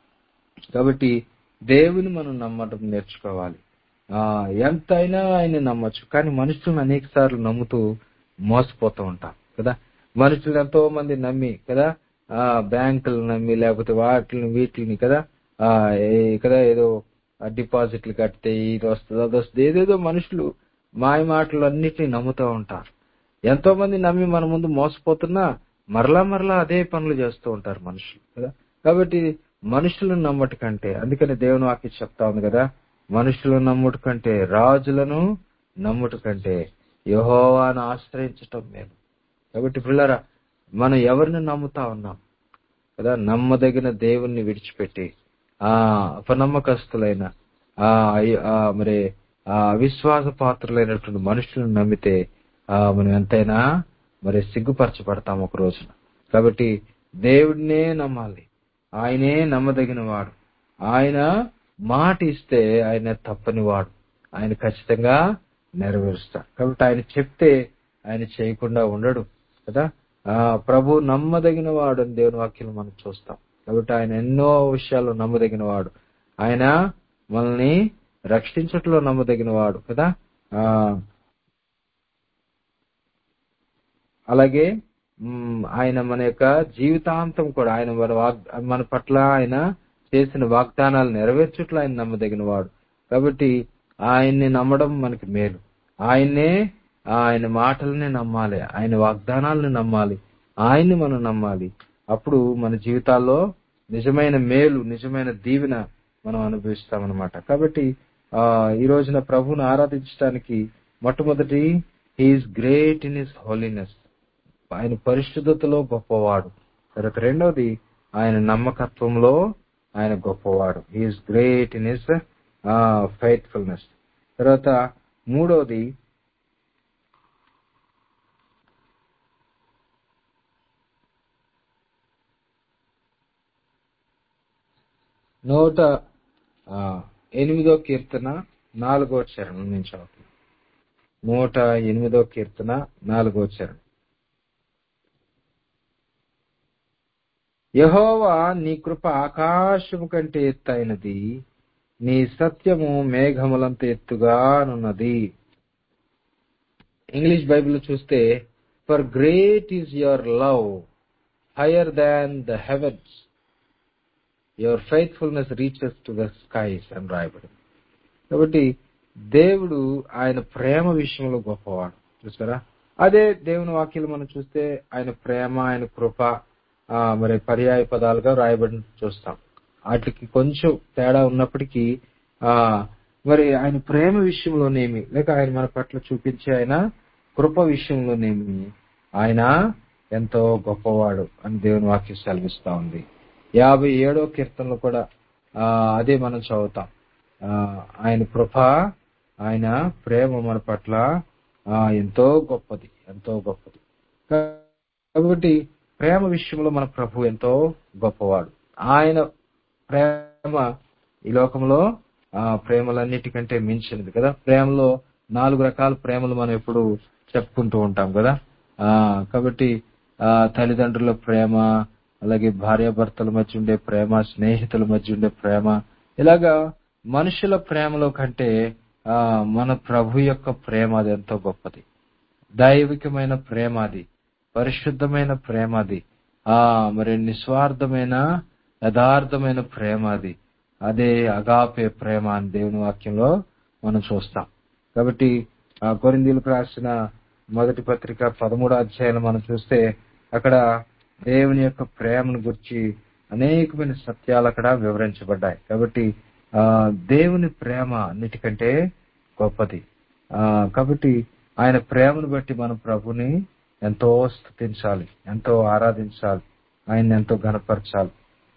కాబట్టి దేవుని మనం నమ్మటం నేర్చుకోవాలి ఆ ఎంతైనా ఆయన నమ్మొచ్చు కానీ మనుషులను అనేక సార్లు నమ్ముతూ మోసపోతూ ఉంటాం కదా మనుషులు ఎంతో మంది నమ్మి కదా ఆ బ్యాంకులు నమ్మి లేకపోతే వాటిని వీటిని కదా ఆ ఏ- కదా ఏదో డిపాజిట్లు కడితే ఇది వస్తుంది అది వస్తుంది ఏదేదో మనుషులు మాయ మాటలు అన్నిటిని నమ్ముతూ ఉంటారు ఎంతో మంది నమ్మి మన ముందు మోసపోతున్నా మరలా మరలా అదే పనులు చేస్తూ ఉంటారు మనుషులు కదా కాబట్టి మనుషులను నమ్మటి కంటే అందుకని దేవుని వాక్యం చెప్తా ఉంది కదా మనుషులను నమ్ముట కంటే రాజులను నమ్ముట కంటే యహోవాను ఆశ్రయించటం మేలు కాబట్టి పిల్లరా మనం ఎవరిని నమ్ముతా ఉన్నాం కదా నమ్మదగిన దేవుణ్ణి విడిచిపెట్టి ఆ అపనమ్మకస్తులైన ఆ అయ్య- ఆ మరి ఆ అవిశ్వాస పాత్రులైనటువంటి మనుషులను నమ్మితే ఆ మనం ఎంతైనా మరి సిగ్గుపరచబడతాం ఒక రోజున కాబట్టి దేవుడినే నమ్మాలి ఆయనే నమ్మదగిన వాడు ఆయన మాట ఇస్తే ఆయన తప్పని వాడు ఆయన ఖచ్చితంగా నెరవేరుస్తాడు కాబట్టి ఆయన చెప్తే ఆయన చేయకుండా ఉండడు కదా ఆ ప్రభు నమ్మదగిన వాడు అని దేవుని వాక్యం మనం చూస్తాం కాబట్టి ఆయన ఎన్నో విషయాల్లో నమ్మదగిన వాడు ఆయన మనల్ని రక్షించట్లో నమ్మదగిన వాడు కదా ఆ అలాగే మ్, ఆయన మన యొక్క జీవితాంతం కూడా ఆయన మన వాగ్- మన పట్ల ఆయన చేసిన వాగ్దానాలు నెరవేర్చుట్లో ఆయన నమ్మదగిన వాడు కాబట్టి ఆయన్ని నమ్మడం మనకి మేలు ఆయన్నే ఆయన మాటల్ని నమ్మాలి ఆయన వాగ్దానాలను నమ్మాలి ఆయన్ని మనం నమ్మాలి అప్పుడు మన జీవితాల్లో నిజమైన మేలు నిజమైన దీవెన మనం అనుభవిస్తామన్నమాట కాబట్టి ఆ ఈ రోజున ప్రభువును ఆరాధించడానికి మొట్టమొదటి he is great in his holiness ఆయన పరిశుద్ధతలో గొప్పవాడు తర్వాత రెండవది ఆయన నమ్మకత్వంలో ఆయన గొప్పవాడు he is great in his faithfulness తర్వాత మూడవది నూట ఆ, ఎనిమిదో కీర్తన నాలుగో చరణం నుంచి చదువుతాను నూట ఎనిమిదో కీర్తన నాలుగో చరణం యహోవా నీ కృప ఆకాశము కంటే ఎత్తైనది నీ సత్యము మేఘములంత ఎత్తుగానున్నది ఇంగ్లీష్ బైబిల్ చూస్తే for great is your love higher than the heavens your faithfulness reaches to the skies అని రాయబడింది కాబట్టి దేవుడు ఆయన ప్రేమ విషయంలో గొప్పవాడు చూసారా అదే దేవుని వాక్యాలు మనం చూస్తే ఆయన ప్రేమ ఆయన కృప ఆ, మరి పర్యాయ పదాలుగా రాయబడి చూస్తాం వాటికి కొంచెం తేడా ఉన్నప్పటికీ ఆ మరి ఆయన ప్రేమ విషయంలోనేమి లేక ఆయన మన పట్ల చూపించే ఆయన కృప విషయంలోనేమి ఆయన ఎంతో గొప్పవాడు అని దేవుని వాక్యం సెలవిస్తా ఉంది యాభై ఏడో కీర్తనలో కూడా ఆ అదే మనం చదువుతాం ఆ ఆయన కృప ఆయన ప్రేమ మన పట్ల ఆ ఎంతో గొప్పది ఎంతో గొప్పది కాబట్టి ప్రేమ విషయంలో మన ప్రభు ఎంతో గొప్పవాడు ఆయన ప్రేమ ఈ లోకంలో ఆ ప్రేమలన్నిటికంటే మించినది కదా ప్రేమలో నాలుగు రకాల ప్రేమలు మనం ఎప్పుడు చెప్పుకుంటూ ఉంటాం కదా ఆ కాబట్టి ఆ తల్లిదండ్రుల ప్రేమ అలాగే భార్యాభర్తల మధ్య ఉండే ప్రేమ స్నేహితుల మధ్య ఉండే ప్రేమ ఇలాగా మనుషుల ప్రేమలో కంటే ఆ మన ప్రభు యొక్క ప్రేమ అది ఎంతో గొప్పది దైవికమైన ప్రేమ అది పరిశుద్ధమైన ప్రేమ అది ఆ మరి నిస్వార్థమైన యథార్థమైన ప్రేమ అది అదే అగాపే ప్రేమ అని దేవుని వాక్యంలో మనం చూస్తాం కాబట్టి ఆ కొరిందీలకు రాసిన మొదటి పత్రిక పదమూడో అధ్యాయం మనం చూస్తే అక్కడ దేవుని యొక్క ప్రేమను గురించి అనేకమైన సత్యాలు అక్కడ వివరించబడ్డాయి కాబట్టి ఆ దేవుని ప్రేమ అన్నిటికంటే గొప్పది ఆ కాబట్టి ఆయన ప్రేమను బట్టి మనం ప్రభుని ఎంతో స్థుతించాలి ఎంతో ఆరాధించాలి ఆయన ఎంతో గనపరచాలి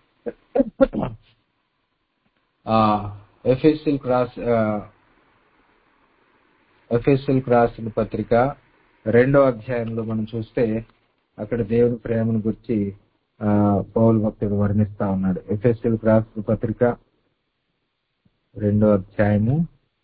ఆ ఎఫ్ఎస్ఎల్ క్రాస్ ఎఫ్ఎస్ఎల్ రాసిన పత్రిక రెండో అధ్యాయంలో మనం చూస్తే అక్కడ దేవుని ప్రేమను గురించి ఆ పౌల్ భక్తుడు వర్ణిస్తా ఉన్నాడు ఎఫ్ఎస్ఎల్ రాసిన పత్రిక రెండో అధ్యాయము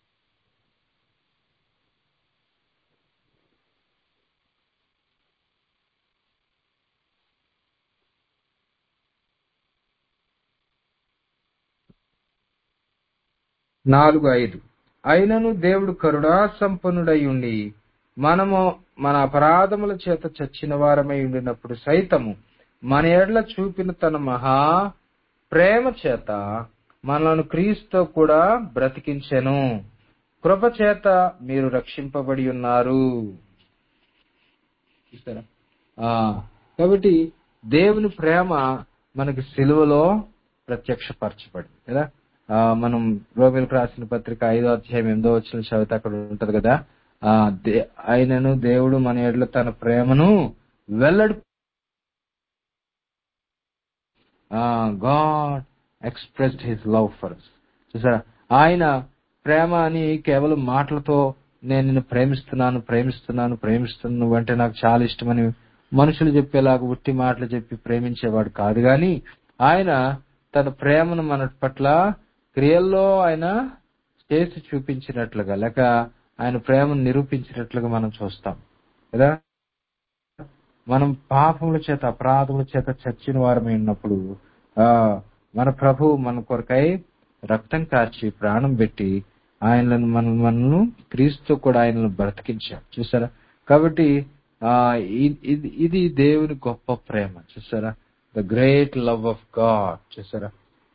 నాలుగు ఐదు అయినను దేవుడు కరుణా సంపన్నుడై ఉండి మనము మన అపరాధముల చేత చచ్చిన వారమై ఉండినప్పుడు సైతము మన ఎడ్ల చూపిన తన మహా ప్రేమ చేత మనలను క్రీస్తు కూడా బ్రతికించెను కృప చేత మీరు రక్షింపబడి ఉన్నారు చూస్తారా ఆ, కాబట్టి దేవుని ప్రేమ మనకి సిలువలో ప్రత్యక్షపరచబడింది కదా ఆ, మనం రోమిలకు రాసిన పత్రిక ఐదో అధ్యాయం ఎనిమిదో వచ్చిన చదివితే అక్కడ ఉంటది కదా ఆ దే- ఆయనను దేవుడు మన ఎడ్ల తన ప్రేమను వెల్లడి God expressed his love for చూసారా ఆయన ప్రేమ అని కేవలం మాటలతో నేను నిన్ను ప్రేమిస్తున్నాను ప్రేమిస్తున్నాను ప్రేమిస్తున్నాను నువ్వంటే నాకు చాలా ఇష్టమని మనుషులు చెప్పేలాగా ఉట్టి మాటలు చెప్పి ప్రేమించేవాడు కాదు గాని ఆయన తన ప్రేమను మన పట్ల క్రియల్లో ఆయన చేసి చూపించినట్లుగా లేక ఆయన ప్రేమను నిరూపించినట్లుగా మనం చూస్తాం కదా మనం పాపముల చేత అపరాధముల చేత చచ్చిన వారమై ఉన్నప్పుడు ఆ మన ప్రభు మన కొరకై రక్తం కార్చి ప్రాణం పెట్టి ఆయనను మన మనను క్రీస్తు కూడా ఆయనను బ్రతికించాడు చూసారా కాబట్టి ఆ ఇ- ఇది ఇది దేవుని గొప్ప ప్రేమ చూసారా the great love of God చూసారా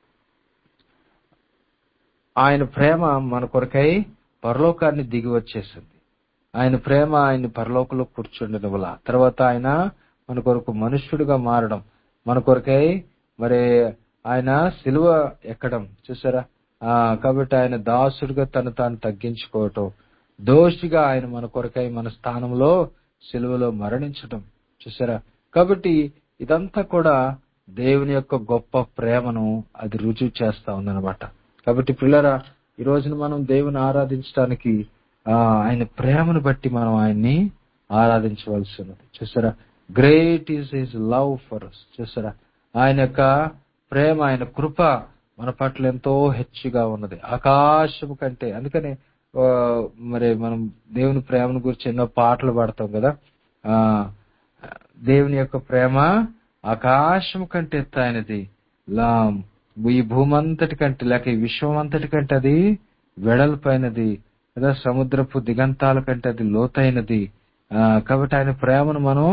ఆయన ప్రేమ మన కొరకై పరలోకాన్ని దిగి వచ్చేసింది ఆయన ప్రేమ ఆయన పరలోకంలో కూర్చుండనివ్వాల తర్వాత ఆయన మన కొరకు మనుష్యుడిగా మారడం మన కొరకై మరి ఆయన సిలువ ఎక్కడం చూసారా ఆ కాబట్టి ఆయన దాసుడిగా తను తాను తగ్గించుకోవటం దోషిగా ఆయన మన కొరకై మన స్థానంలో సిలువలో మరణించటం చూసారా కాబట్టి ఇదంతా కూడా దేవుని యొక్క గొప్ప ప్రేమను అది రుజువు చేస్తా ఉందన్నమాట కాబట్టి పిల్లరా ఈ రోజున మనం దేవుని ఆరాధించడానికి ఆ ఆయన ప్రేమను బట్టి మనం ఆయన్ని ఆరాధించవలసి ఉన్నది చూసారా great is his love for us చూసారా ఆయన యొక్క ప్రేమ ఆయన కృప మన పట్ల ఎంతో హెచ్చుగా ఉన్నది ఆకాశము కంటే అందుకనే ఆ, మరి మనం దేవుని ప్రేమను గురించి ఎన్నో పాటలు పాడతాం కదా ఆ దేవుని యొక్క ప్రేమ ఆకాశం కంటే ఎత్తైనది లా ఈ భూమంతటి కంటే లేక ఈ విశ్వం అంతటి కంటే అది వెడల్పైనది లేదా సముద్రపు దిగంతాల కంటే అది లోతైనది ఆ, కాబట్టి ఆయన ప్రేమను మనం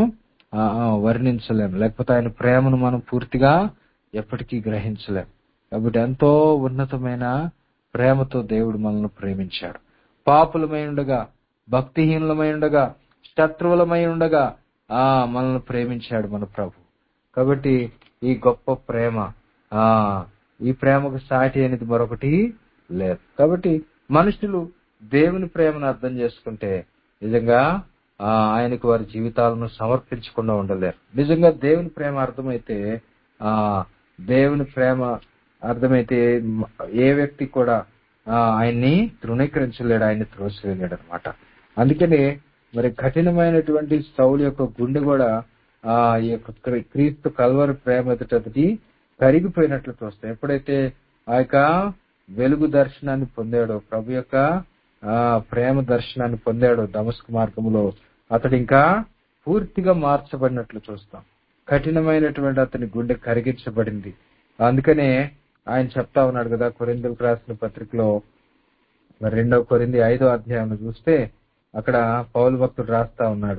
ఆ, ఆ, వర్ణించలేం లేకపోతే ఆయన ప్రేమను మనం పూర్తిగా ఎప్పటికీ గ్రహించలేం కాబట్టి ఎంతో ఉన్నతమైన ప్రేమతో దేవుడు మనల్ని ప్రేమించాడు పాపులమై ఉండగా భక్తిహీనులమై ఉండగా శత్రువులమై ఉండగా ఆ మనల్ని ప్రేమించాడు మన ప్రభు కాబట్టి ఈ గొప్ప ప్రేమ ఆ ఈ ప్రేమకు సాటి అనేది మరొకటి లేదు కాబట్టి మనుషులు దేవుని ప్రేమను అర్థం చేసుకుంటే నిజంగా ఆ ఆయనకు వారి జీవితాలను సమర్పించకుండా ఉండలేరు నిజంగా దేవుని ప్రేమ అర్థమైతే ఆ దేవుని ప్రేమ అర్థమైతే మ- ఏ వ్యక్తి కూడా ఆ, ఆయన్ని తృణీకరించలేడు ఆయన్ని త్రోసివేయలేడు అనమాట అందుకని మరి కఠినమైనటువంటి సౌలు యొక్క గుండె కూడా ఆ ఈ యొక్క క్రీ- క్రీస్తు కల్వరి ప్రేమ ఎదుటది కరిగిపోయినట్లు చూస్తాం ఎప్పుడైతే ఆ యొక్క వెలుగు దర్శనాన్ని పొందాడో ప్రభు యొక్క ఆ ప్రేమ దర్శనాన్ని పొందాడో దమస్కు మార్గంలో అతడు ఇంకా పూర్తిగా మార్చబడినట్లు చూస్తాం కఠినమైనటువంటి అతని గుండె కరిగించబడింది అందుకనే ఆయన చెప్తా ఉన్నాడు కదా కొరిందులకు రాసిన పత్రికలో మరి రెండవ కొరింది ఐదో అధ్యాయం చూస్తే అక్కడ పౌలు భక్తుడు రాస్తా ఉన్నాడు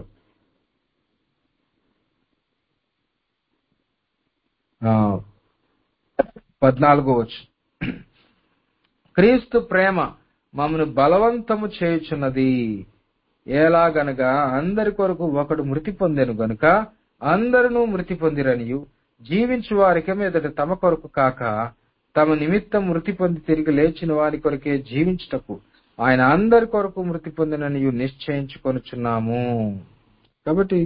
ఆ, పద్నాలుగో వచ్చు క్రీస్తు ప్రేమ మమ్మను బలవంతము చేయుచున్నది ఎలాగనగా అందరి కొరకు ఒకడు మృతి పొందెను గనుక అందరూ మృతి పొందిరనియు జీవించు వారికి మీదట తమ కొరకు కాక తమ నిమిత్తం మృతి పొంది తిరిగి లేచిన వారి కొరకే జీవించుటకు ఆయన అందరి కొరకు మృతి పొందిననియు నిశ్చయించుకొనుచున్నాము కాబట్టి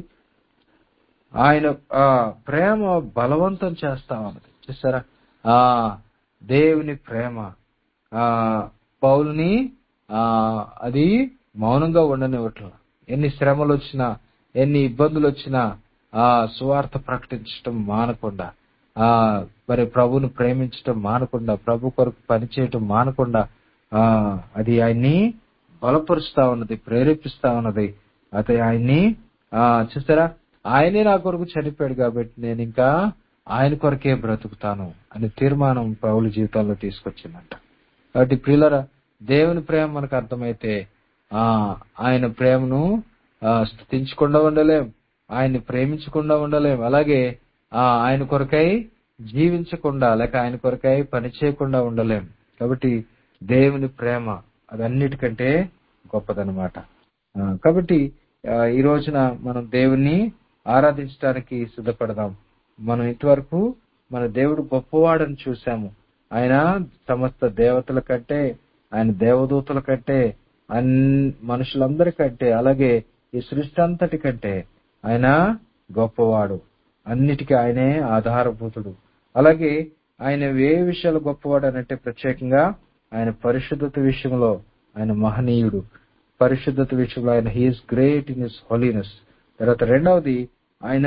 ఆయన ఆ ప్రేమ బలవంతం చేస్తా ఉన్నది చూసారా ఆ దేవుని ప్రేమ ఆ పౌలుని ఆ అది మౌనంగా ఉండనివ్వట్ల ఎన్ని శ్రమలు వచ్చినా ఎన్ని ఇబ్బందులు వచ్చినా ఆ సువార్త ప్రకటించటం మానకుండా ఆ మరి ప్రభుని ప్రేమించటం మానకుండా ప్రభు కొరకు పనిచేయటం మానకుండా ఆ అది ఆయన్ని బలపరుస్తా ఉన్నది ప్రేరేపిస్తా ఉన్నది అది ఆయన్ని ఆ చూసారా ఆయనే నా కొరకు చనిపోయాడు కాబట్టి నేను ఇంకా ఆయన కొరకే బ్రతుకుతాను అనే తీర్మానం పౌలు జీవితంలో తీసుకొచ్చిందంట కాబట్టి ప్రియులరా దేవుని ప్రేమ మనకు అర్థమైతే ఆ ఆయన ప్రేమను ఆ, స్తుతించకుండా ఉండలేం ఆయన్ని ప్రేమించకుండా ఉండలేం అలాగే ఆ ఆయన కొరకై జీవించకుండా లేక ఆయన కొరకై పని చేయకుండా ఉండలేం కాబట్టి దేవుని ప్రేమ అదన్నిటికంటే గొప్పదనమాట ఆ, కాబట్టి ఆ, ఈ రోజున మనం దేవుణ్ణి ఆరాధించడానికి సిద్ధపడదాం మనం ఇంతవరకు మన దేవుడు గొప్పవాడని చూసాము ఆయన సమస్త దేవతల కంటే ఆయన దేవదూతల కంటే అన్ మనుషులందరి కంటే అలాగే ఈ సృష్టి అంతటి కంటే ఆయన గొప్పవాడు అన్నిటికీ ఆయనే ఆధారభూతుడు అలాగే ఆయన ఏ విషయాలు గొప్పవాడు అని అంటే ప్రత్యేకంగా ఆయన పరిశుద్ధత విషయంలో ఆయన మహనీయుడు పరిశుద్ధత విషయంలో ఆయన he is great in his holiness తర్వాత రెండవది ఆయన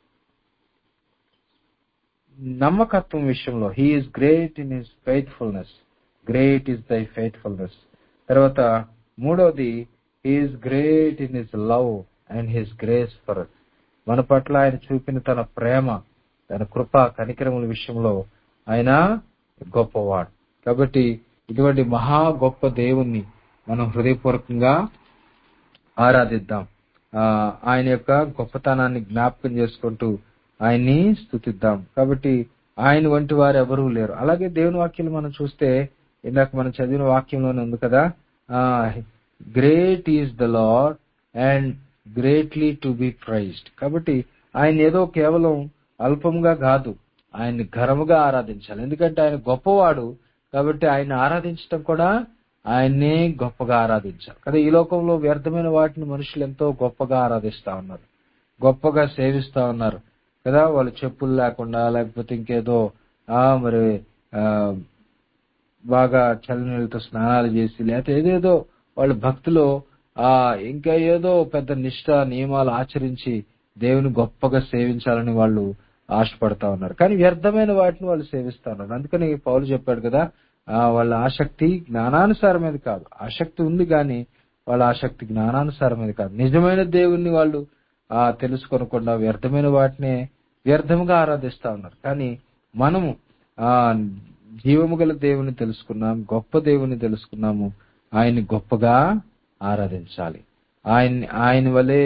నమ్మకత్వం విషయంలో he is great in his faithfulness great is thy faithfulness తర్వాత మూడవది he is great in his love and his grace for మన పట్ల ఆయన చూపిన తన ప్రేమ తన కృప కనికరముల విషయంలో ఆయన గొప్పవాడు కాబట్టి ఇటువంటి మహా గొప్ప దేవుణ్ణి మనం హృదయపూర్వకంగా ఆరాధిద్దాం ఆ, ఆయన యొక్క గొప్పతనాన్ని జ్ఞాపకం చేసుకుంటూ ఆయన్ని స్థుతిద్దాం కాబట్టి ఆయన వంటి వారు ఎవరూ లేరు అలాగే దేవుని వాక్యం మనం చూస్తే ఇందాక మనం చదివిన వాక్యంలోనే ఉంది కదా great is the lord and greatly to be praised కాబట్టి ఆయన ఏదో కేవలం అల్పంగా కాదు ఆయన్ని ఘనముగా ఆరాధించాలి ఎందుకంటే ఆయన గొప్పవాడు కాబట్టి ఆయన ఆరాధించడం కూడా ఆయన్నే గొప్పగా ఆరాధించాలి కదా ఈ లోకంలో వ్యర్థమైన వాటిని మనుషులు ఎంతో గొప్పగా ఆరాధిస్తా ఉన్నారు గొప్పగా సేవిస్తా ఉన్నారు కదా వాళ్ళు చెప్పులు లేకుండా లేకపోతే ఇంకేదో ఆ మరి ఆ బాగా చల్లనీళ్ళతో స్నానాలు చేసి లేకపోతే ఏదేదో వాళ్ళ భక్తిలో ఆ ఇంకా ఏదో పెద్ద నిష్ట నియమాలు ఆచరించి దేవుని గొప్పగా సేవించాలని వాళ్ళు ఆశపడతా ఉన్నారు కానీ వ్యర్థమైన వాటిని వాళ్ళు సేవిస్తా ఉన్నారు అందుకని పౌలు చెప్పాడు కదా ఆ వాళ్ళ ఆసక్తి జ్ఞానానుసారమేది కాదు ఆసక్తి ఉంది కానీ వాళ్ళ ఆసక్తి జ్ఞానానుసారమేది కాదు నిజమైన దేవుణ్ణి వాళ్ళు ఆ తెలుసుకొనకుండా వ్యర్థమైన వాటినే వ్యర్థముగా ఆరాధిస్తా ఉన్నారు కానీ మనము ఆ జీవము గల దేవుని తెలుసుకున్నాం గొప్ప దేవుని తెలుసుకున్నాము ఆయన్ని గొప్పగా ఆరాధించాలి ఆయన ఆయన వలె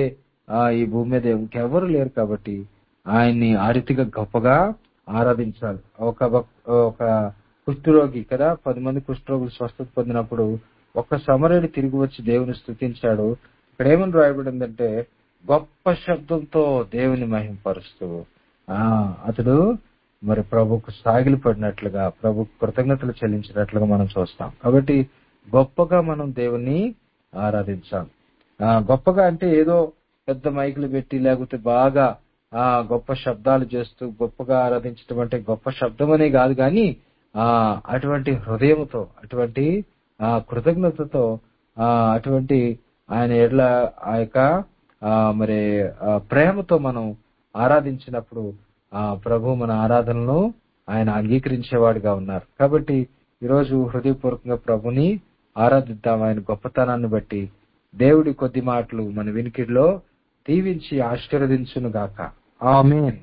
ఆ ఈ భూమి మీద ఇంకెవరు లేరు కాబట్టి ఆయన్ని ఆ రీతిగా గొప్పగా ఆరాధించాలి ఒక భక్- ఒక కుష్ఠరోగి కదా పది మంది కుష్ఠరోగులు స్వస్థత పొందినప్పుడు ఒక్క సమరుడు తిరిగి వచ్చి దేవుని స్తుతించాడు ఇక్కడ ఏమని రాయబడిందంటే గొప్ప శబ్దంతో దేవుని మహింపరుస్తూ ఆ అతడు మరి ప్రభుకు సాగిలి పడినట్లుగా ప్రభు కృతజ్ఞతలు చెల్లించినట్లుగా మనం చూస్తాం కాబట్టి గొప్పగా మనం దేవుని ఆరాధించాలి ఆ గొప్పగా అంటే ఏదో పెద్ద మైకులు పెట్టి లేకపోతే బాగా ఆ గొప్ప శబ్దాలు చేస్తూ గొప్పగా ఆరాధించడం అంటే గొప్ప శబ్దం అనే కాదు కానీ ఆ అటువంటి హృదయంతో అటువంటి ఆ కృతజ్ఞతతో ఆ అటువంటి ఆయన ఎడ్ల ఆ యొక్క ఆ మరి ఆ ప్రేమతో మనం ఆరాధించినప్పుడు ఆ ప్రభు మన ఆరాధనను ఆయన అంగీకరించేవాడిగా ఉన్నారు కాబట్టి ఈరోజు హృదయపూర్వకంగా ప్రభుని ఆరాధిద్దాం ఆయన గొప్పతనాన్ని బట్టి దేవుడి కొద్ది మాటలు మన వినికిడిలో దీవించి ఆశీర్వదించును గాక ఆమేన్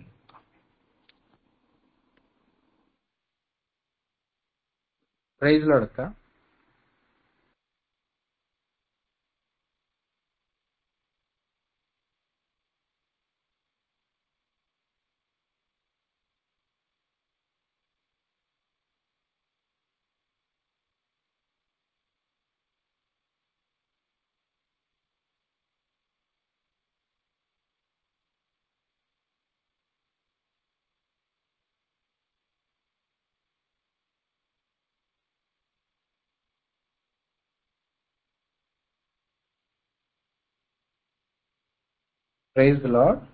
ప్రైజ్ లోడక్క ప్రైజ్ లాడ్